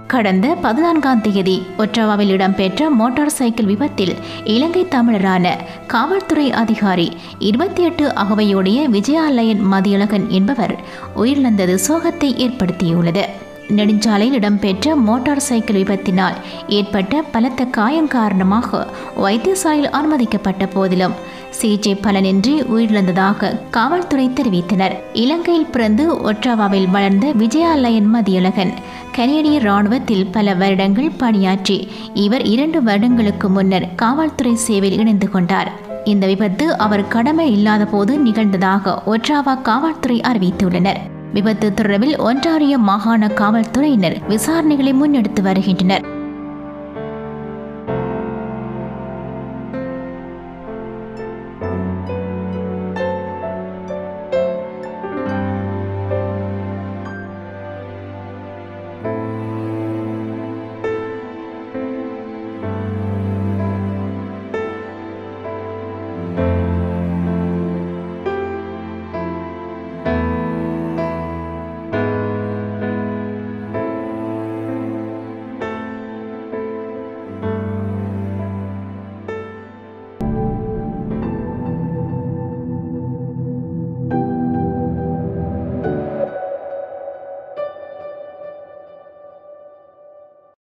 கடந்த பதினான்காம் தேதி ஒற்றவாவில் இடம்பெற்ற மோட்டார் சைக்கிள் விபத்தில் இலங்கை தமிழரான காவல்துறை அதிகாரி இருபத்தி எட்டு அகவையுடைய விஜயாலயன் மதியழகன் என்பவர் உயிரிழந்தது சோகத்தை ஏற்படுத்தியுள்ளது நெடுஞ்சாலையில் இடம்பெற்ற மோட்டார் சைக்கிள் விபத்தினால் ஏற்பட்ட பலத்த காயம் காரணமாக வைத்தியசாலையில் அனுமதிக்கப்பட்ட போதிலும் சிகிச்சை பலனின்றி உயிரிழந்ததாக காவல்துறை தெரிவித்தனர் இலங்கையில் பிறந்து ஒற்றாவாவில் வளர்ந்த விஜயாலயன் மதியழகன் கனேடிய இராணுவத்தில் பல வருடங்கள் பணியாற்றி இவர் இரண்டு வருடங்களுக்கு முன்னர் காவல்துறை சேவையில் இணைந்து கொண்டார் இந்த விபத்து அவர் கடமை இல்லாத போது நிகழ்ந்ததாக ஒற்றாவா காவல்துறை அறிவித்துள்ளனர் விபத்து தொடர்பில் ஒன்றாரிய மாகாண காவல்துறையினர் விசாரணைகளை முன்னெடுத்து வருகின்றனர்